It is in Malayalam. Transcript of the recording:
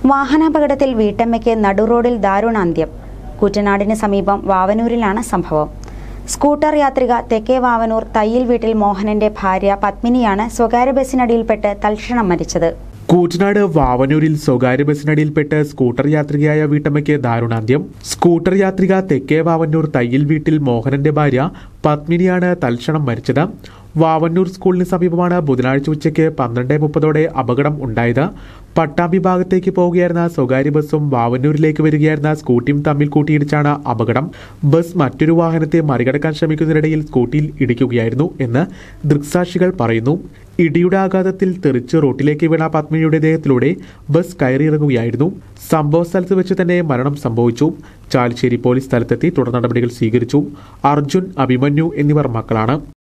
വാഹനാപകടത്തിൽ വീട്ടമ്മയ്ക്ക് നടുറോഡിൽ ദാരുണാന്ത്യം കുട്ടനാടിന് സമീപം വാവനൂരിലാണ് സംഭവം സ്കൂട്ടർ യാത്രിക തെക്കേ വാവനൂർ തയ്യിൽ വീട്ടിൽ മോഹനന്റെ ഭാര്യ പത്മിനിയാണ് സ്വകാര്യ ബസ്സിനടിയിൽപ്പെട്ട് തൽക്ഷണം മരിച്ചത് കൂറ്റനാട് വാവനൂരിൽ സ്വകാര്യ ബസ്സിനടിയിൽപ്പെട്ട് സ്കൂട്ടർ യാത്രികയായ വീട്ടമ്മയ്ക്ക് ദാരുണാന്ത്യം സ്കൂട്ടർ യാത്രിക തെക്കേ വാവന്നൂർ തയ്യിൽ വീട്ടിൽ മോഹനന്റെ ഭാര്യ പത്മിനിയാണ് തൽക്ഷണം മരിച്ചത് വാവന്നൂർ സ്കൂളിന് സമീപമാണ് ബുധനാഴ്ച ഉച്ചയ്ക്ക് പന്ത്രണ്ട് മുപ്പതോടെ അപകടം ഉണ്ടായത് പട്ടാമ്പി ഭാഗത്തേക്ക് പോവുകയായിരുന്ന സ്വകാര്യ ബസ്സും വാവന്നൂരിലേക്ക് വരികയായിരുന്ന സ്കൂട്ടിയും തമ്മിൽ കൂട്ടിയിടിച്ചാണ് അപകടം ബസ് മറ്റൊരു വാഹനത്തെ മറികടക്കാൻ ശ്രമിക്കുന്നതിനിടയിൽ സ്കൂട്ടിയിൽ ഇടിക്കുകയായിരുന്നു എന്ന് ദൃക്സാക്ഷികൾ പറയുന്നു ഇടിയുടെ ആഘാതത്തിൽ തെറിച്ച് റോട്ടിലേക്ക് വീണ പത്മിനിയുടെ ദേഹത്തിലൂടെ ബസ് കയറിയിറങ്ങുകയായിരുന്നു സംഭവ സ്ഥലത്ത് വെച്ച് തന്നെ മരണം സംഭവിച്ചു ചാലിശ്ശേരി പോലീസ് സ്ഥലത്തെത്തി തുടർ നടപടികൾ സ്വീകരിച്ചു അർജുൻ അഭിമന്യു എന്നിവർ മക്കളാണ്